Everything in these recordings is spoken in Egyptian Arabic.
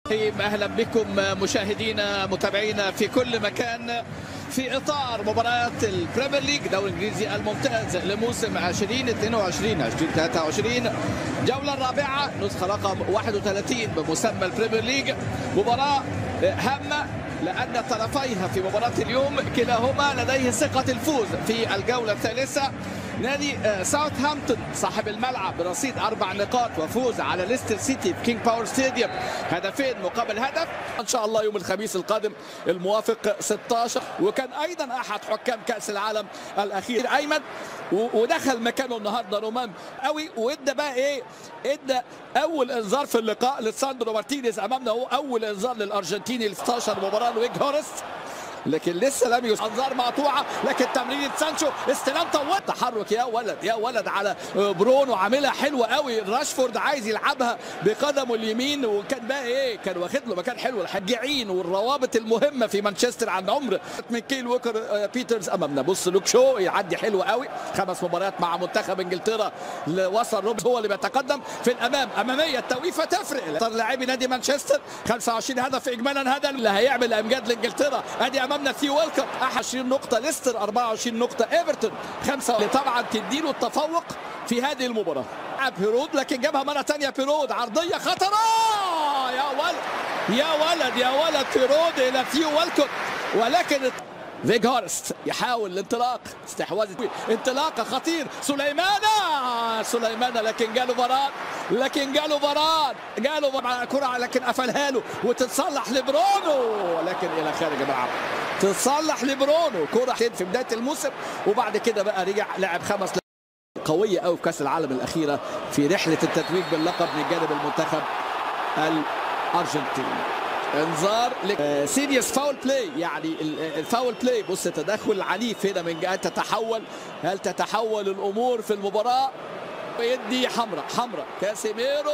طيب اهلا بكم مشاهدينا متابعينا في كل مكان في اطار مباريات البريمير ليج دوري الانجليزي الممتاز لموسم 2022 2023 جوله الرابعه نسخه رقم 31 بمسمى البريمير ليج مباراه هامه لأن طرفيها في مباراة اليوم كلاهما لديه ثقة الفوز في الجولة الثالثة نادي ساوثهامبتون صاحب الملعب برصيد أربع نقاط وفوز على ليستر سيتي في كينج باور ستاديوم هدفين مقابل هدف إن شاء الله يوم الخميس القادم الموافق 16 وكان أيضا أحد حكام كأس العالم الأخير أيمن ودخل مكانه النهارده رومان قوي وادى بقى ايه ادى اول انذار في اللقاء لساندرو مارتينيز امامنا هو اول انذار للارجنتيني ال 16 مباراه لويج هورست لكن لسه لم يس انظار مقطوعه لكن تمريره سانشو استلام طوال تحرك يا ولد يا ولد على برونو عاملها حلوه قوي راشفورد عايز يلعبها بقدمه اليمين وكان بقى ايه كان واخد له مكان حلو الحجعين والروابط المهمه في مانشستر عن عمر من كيل ووكر بيترز امامنا بص لوك شو يعدي حلو قوي خمس مباريات مع منتخب انجلترا وصل روبز هو اللي بيتقدم في الامام اماميه التوقيفه تفرق لاعبي نادي مانشستر 25 هدف اجمالا هذا اللي هيعمل امجاد لانجلترا ادي امامنا ثيو ويلكر 20 نقطة ليستر 24 نقطة ايفرتون خمسة اللي طبعا تديله التفوق في هذه المباراة لعب بيرود لكن جابها مرة ثانية بيرود عرضية خطرة يا ولد يا ولد يا ولد بيرود إلى ثيو ويلكر ولكن فيج هورست يحاول الانطلاق استحواذ انطلاقه خطير سليمانه سليمانه لكن جاله فران لكن جاله فران جاله كرة لكن قفلها له وتتصلح لبرونو لكن الى خارج الملعب تتصلح لبرونو كرة في بدايه الموسم وبعد كده بقى رجع لعب خمس قوية قوي في كأس العالم الأخيرة في رحلة التتويج باللقب من جانب المنتخب الأرجنتيني انذار سيريس فاول بلاي يعني الفاول بلاي بص تدخل عنيف هنا من جهه تتحول هل تتحول الامور في المباراه يدي حمراء حمراء كاسيميرو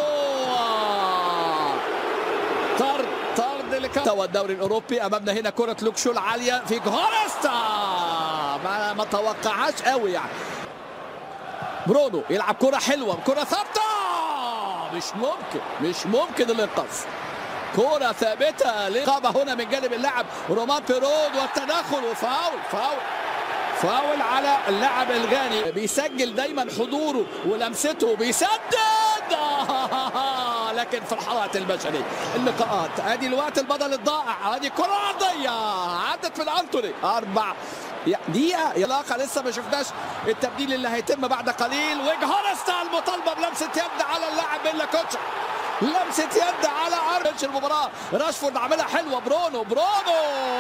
طرد طرد لكاتا الدوري الاوروبي امامنا هنا كره لوكشو العاليه في جهارستا ما ما توقعهاش قوي يعني برونو يلعب كره حلوه كره ثابته مش ممكن مش ممكن الانقاذ كرة ثابتة لقابة هنا من جانب اللاعب رومان بيرود والتدخل وفاول فاول فاول على اللاعب الغاني بيسجل دايما حضوره ولمسته بيسدد لكن في الحالات البشرية اللقاءات ادي الوقت البدل الضائع ادي كرة عرضية عدت من انتوني اربع دقيقة علاقة لسه ما شفناش التبديل اللي هيتم بعد قليل ويج هورستا المطالبة بلمسة يد على اللاعب بيلا كوتش لمسة يد على ارش المباراة راشفورد عاملها حلوة برونو برونو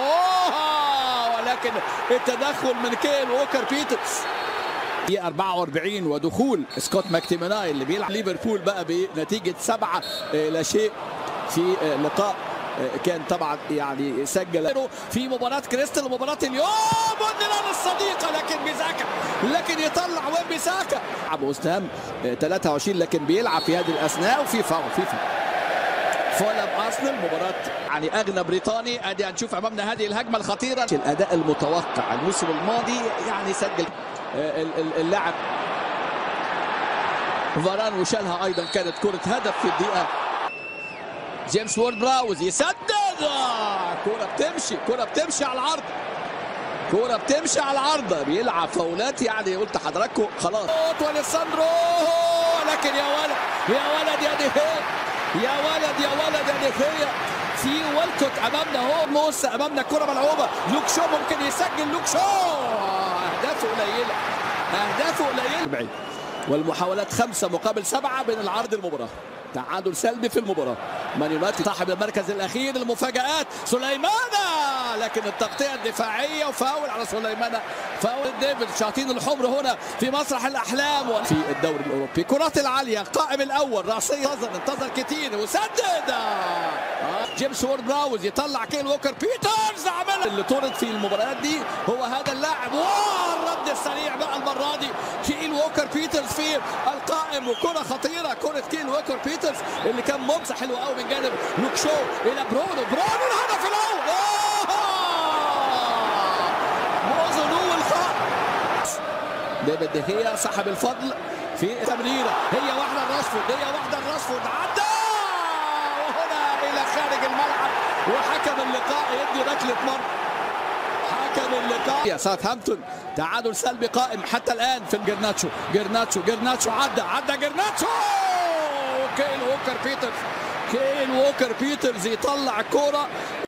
ولكن التدخل من كيل ووكر بيترز دقيقة 44 ودخول سكوت ماكتيميناي اللي بيلعب ليفربول بقى بنتيجة سبعة لا شيء في لقاء كان طبعا يعني سجل في مباراة كريستال ومباراة اليوم موديلان الصديقة لكن بيزاكا لكن يطلع وين بيزاكا لعب وستهام 23 لكن بيلعب في هذه الأثناء وفي فاول في فاول فولم ارسنال مباراه يعني اغنى بريطاني ادي هنشوف امامنا هذه الهجمه الخطيره الاداء المتوقع الموسم الماضي يعني سجل اللاعب فاران وشالها ايضا كانت كره هدف في الدقيقه جيمس وورد براوز يسدد كرة بتمشي كرة بتمشي على العرض كرة بتمشي على العرض بيلعب فاولات يعني قلت حضراتكم خلاص وليساندرو لكن يا ولد يا ولد يا ديخيا يا ولد يا ولد يا ديخيا في والكوت امامنا اهو موس امامنا الكرة ملعوبة لوك شو ممكن يسجل لوك شو اهدافه قليلة اهدافه قليلة والمحاولات خمسة مقابل سبعة بين العرض المباراة تعادل سلبي في المباراة مان يونايتد صاحب المركز الأخير المفاجآت سليمانة لكن التغطية الدفاعية وفاول على سليمانة فاول ديفيد شاطين الحمر هنا في مسرح الأحلام في الدوري الأوروبي كرات العالية القائم الأول رأسية انتظر انتظر كتير وسدد جيمس وورد براوز يطلع كيل ووكر بيترز عمل اللي طرد في المباريات دي هو هذا اللاعب والرد السريع بقى المرة دي كيل ووكر بيترز في القائم وكرة خطيرة كرة كيل ووكر بيترز اللي كان ممسح حلو قوي من جانب لوك شو إلى برونو برونو الهدف الأول موزنو الخط ديفيد دهيا صاحب الفضل في تمريرة هي واحدة لراشفورد هي واحدة لراشفورد عدى وهنا إلى خارج الملعب وحكم اللقاء يدي ركله مرمى حكم اللقاء يا ساوثهامبتون تعادل سلبي قائم حتى الان في جرناتشو جرناتشو جرناتشو عدى عدى جرناتشو كيل ووكر بيترز كيل ووكر بيترز يطلع الكوره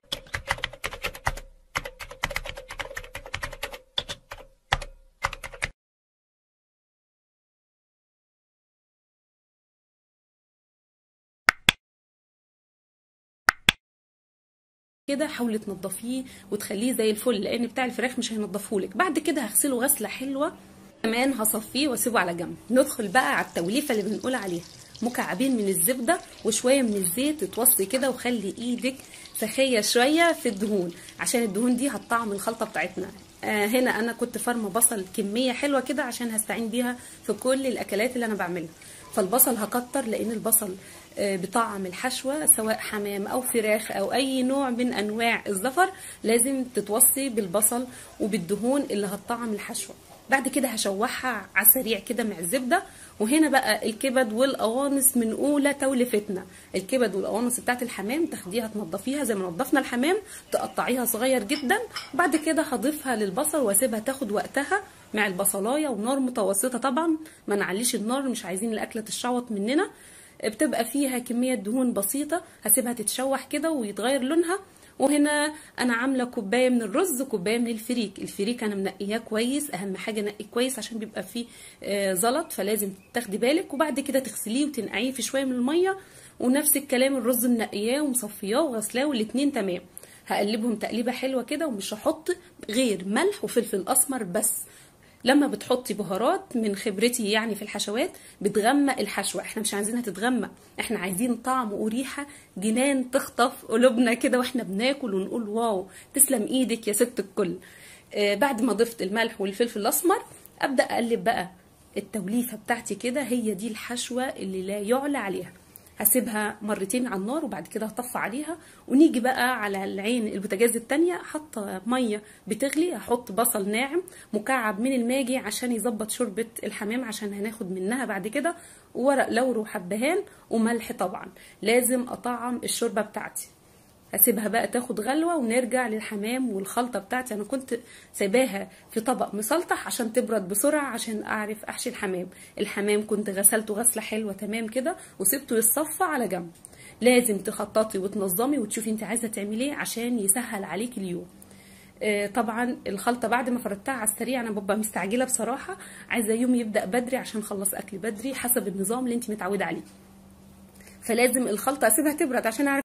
كده حاولي تنضفيه وتخليه زي الفل لان بتاع الفراخ مش هينضفهولك بعد كده هغسله غسله حلوه كمان هصفيه واسيبه على جنب ندخل بقى على التوليفه اللي بنقول عليها مكعبين من الزبده وشويه من الزيت توصي كده وخلي ايدك سخيه شويه في الدهون عشان الدهون دي هتطعم الخلطه بتاعتنا آه هنا انا كنت فارمه بصل كميه حلوه كده عشان هستعين بيها في كل الاكلات اللي انا بعملها فالبصل هكتر لان البصل آه بطعم الحشوه سواء حمام او فراخ او اي نوع من انواع الزفر لازم تتوصي بالبصل وبالدهون اللي هتطعم الحشوه بعد كده هشوحها على السريع كده مع الزبده وهنا بقى الكبد والقوانص من اولى تولفتنا الكبد والقوانص بتاعت الحمام تاخديها تنضفيها زي ما نضفنا الحمام تقطعيها صغير جدا وبعد كده هضيفها للبصل واسيبها تاخد وقتها مع البصلايه ونار متوسطه طبعا ما نعليش النار مش عايزين الاكله تشوط مننا بتبقى فيها كميه دهون بسيطه هسيبها تتشوح كده ويتغير لونها وهنا انا عامله كوبايه من الرز وكوبايه من الفريك الفريك انا منقياه كويس اهم حاجه نقي كويس عشان بيبقى فيه آه زلط فلازم تاخدي بالك وبعد كده تغسليه وتنقعيه في شويه من الميه ونفس الكلام الرز منقياه ومصفياه وغسلاه والاتنين تمام هقلبهم تقليبه حلوه كده ومش هحط غير ملح وفلفل اسمر بس لما بتحطي بهارات من خبرتي يعني في الحشوات بتغمق الحشوه احنا مش عايزينها تتغمق احنا عايزين طعم وريحه جنان تخطف قلوبنا كده واحنا بناكل ونقول واو تسلم ايدك يا ست الكل آه بعد ما ضفت الملح والفلفل الاسمر ابدا اقلب بقى التوليفه بتاعتي كده هي دي الحشوه اللي لا يعلى عليها هسيبها مرتين على النار وبعد كده هطفي عليها ونيجي بقى على العين البوتاجاز التانية حاطه ميه بتغلي هحط بصل ناعم مكعب من الماجي عشان يظبط شوربه الحمام عشان هناخد منها بعد كده وورق لورو وحبهان وملح طبعا لازم اطعم الشوربه بتاعتي هسيبها بقى تاخد غلوه ونرجع للحمام والخلطه بتاعتي انا كنت سايباها في طبق مسلطح عشان تبرد بسرعه عشان اعرف احشي الحمام الحمام كنت غسلته غسله حلوه تمام كده وسبته يتصفى على جنب لازم تخططي وتنظمي وتشوفي انت عايزه تعملي ايه عشان يسهل عليك اليوم آه طبعا الخلطه بعد ما فردتها على السريع انا ببقى مستعجله بصراحه عايزه يوم يبدا بدري عشان اخلص اكل بدري حسب النظام اللي انت متعوده عليه فلازم الخلطه اسيبها تبرد عشان اعرف